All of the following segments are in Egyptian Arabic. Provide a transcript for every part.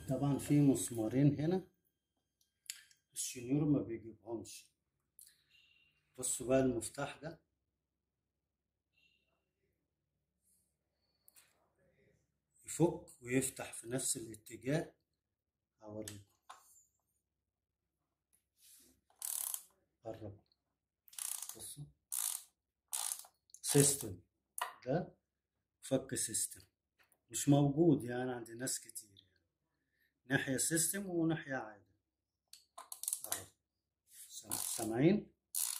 طبعا في مسمارين هنا الشنيور ما بيجيبهمش بصوا بقى المفتاح ده يفك ويفتح في نفس الاتجاه هوريكم قرب بصوا سيستم ده فك سيستم مش موجود يعني عند ناس كتير يعني ناحية سيستم وناحية عادي اهو سام- سامعين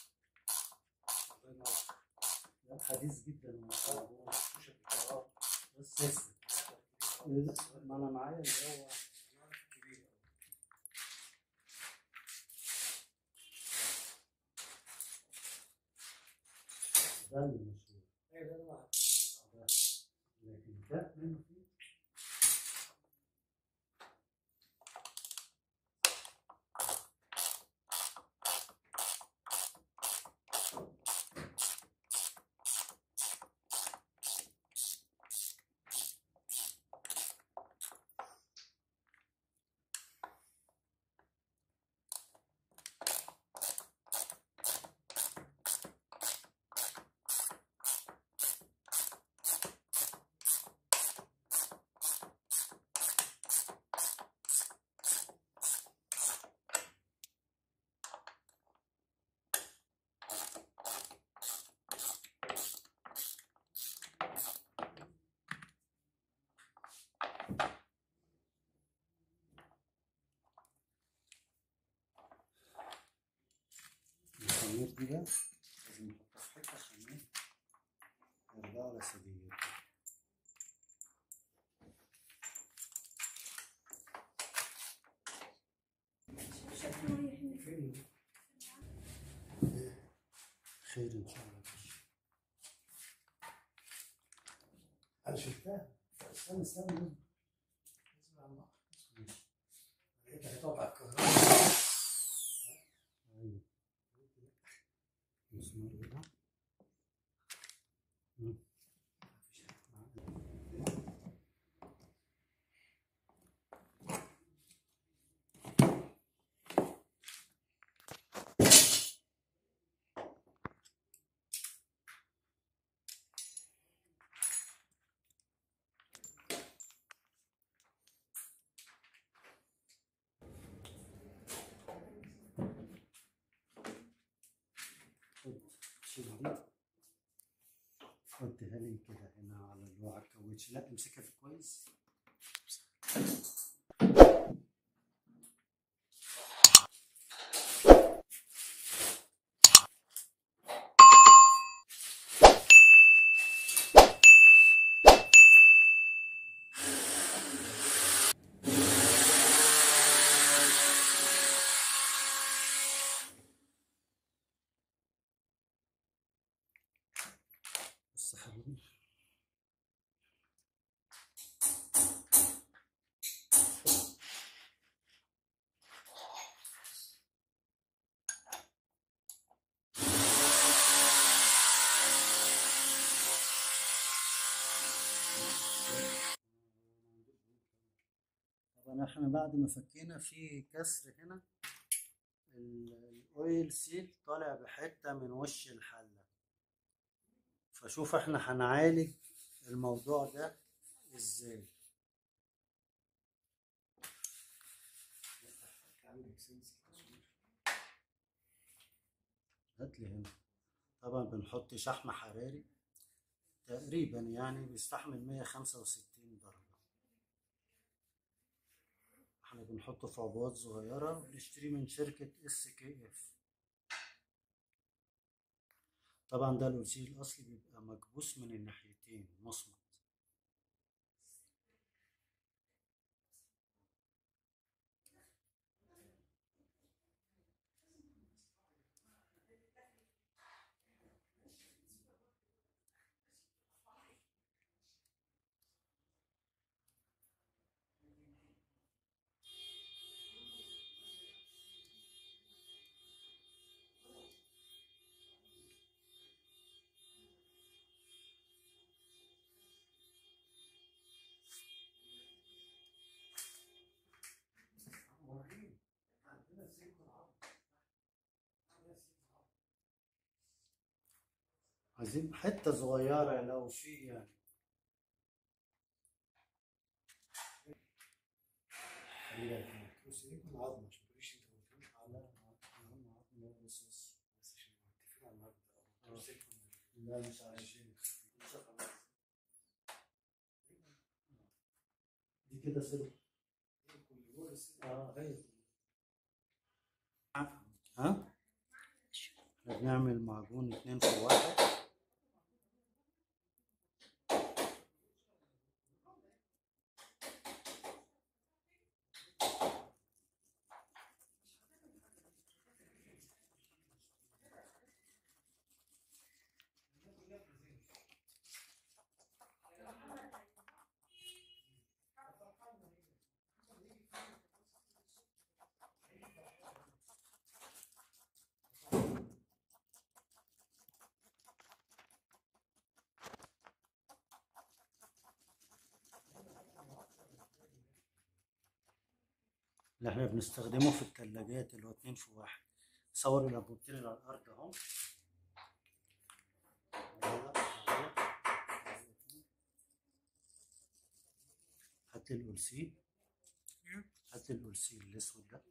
ده حديث جدا الموضوع ده السيستم ما انا معايا اللي هو ده اللي مشهور ده لكن ده منه فيه المسامير دي بقى لازم نحطها في حتة عشان ايه يرجعوا لسديتهم خير ان شاء الله انا شفتها استنى استنى لازم على الله لقيتها هتقطع الكهرباء ايوه مسمار ده مم. خد شيل دي حطها لي كده هنا على اللي هو على الكاوتش لا امسكها في كويس بص يا حبيبي طبعا احنا بعد ما فكينا في كسر هنا ال- الاويل سيل طالع بحتة من وش الحلة فشوف احنا هنعالج الموضوع ده ازاي عندك سنس تصوير هات لي هنا طبعا بنحط شحم حراري تقريبا يعني بيستحمل 165 درجة احنا بنحطه في عبوات صغيرة وبنشتريه من شركة اس كي اف طبعا ده الأوزيل الأصلي بيبقى مكبوس من الناحيتين مصمت عايزين حتة صغيرة لو في يعني خلي بالك من الكروس يكون عظمه عشان ما تقوليش انت قلت لي لا عظمه أهم عظم هو الرصاص بس عشان متفقين على المبدا آه. الكروس يكون لا مش عايز عشان دي كده سلك يكون جوه السن اه هي ها احنا بنعمل معجون اتنين في واحد اللي احنا بنستخدمه في التلاجات اللي هو اتنين في واحد صور الانبوبتين اللي على الارض اهو هات لي القلسي هات لي القلسي الاسود ده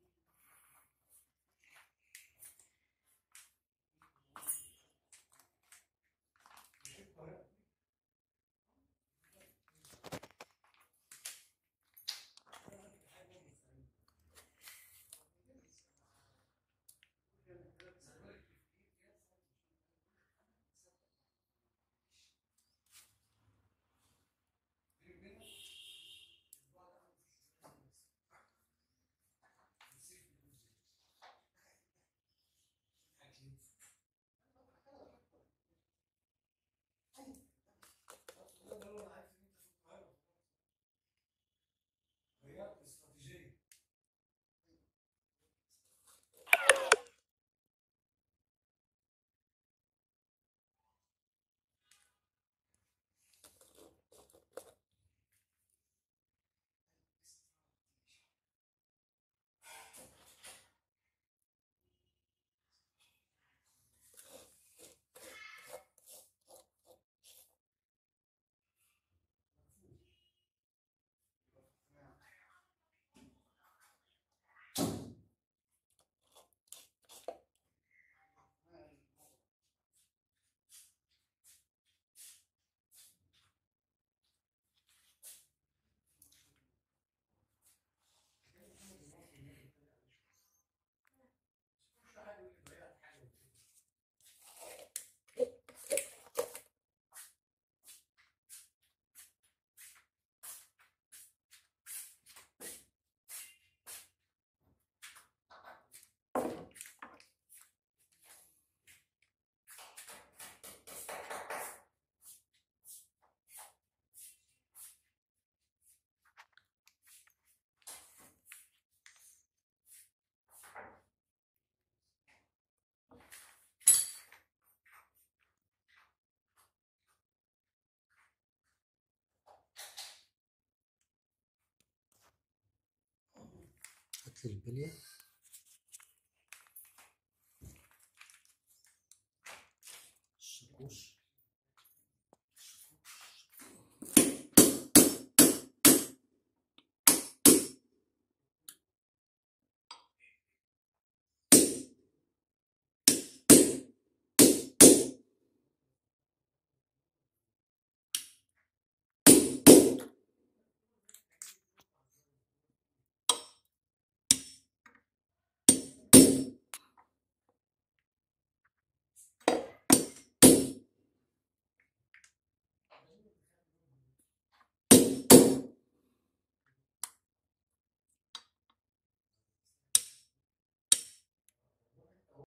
غيرت الاستراتيجيه هات لي البليه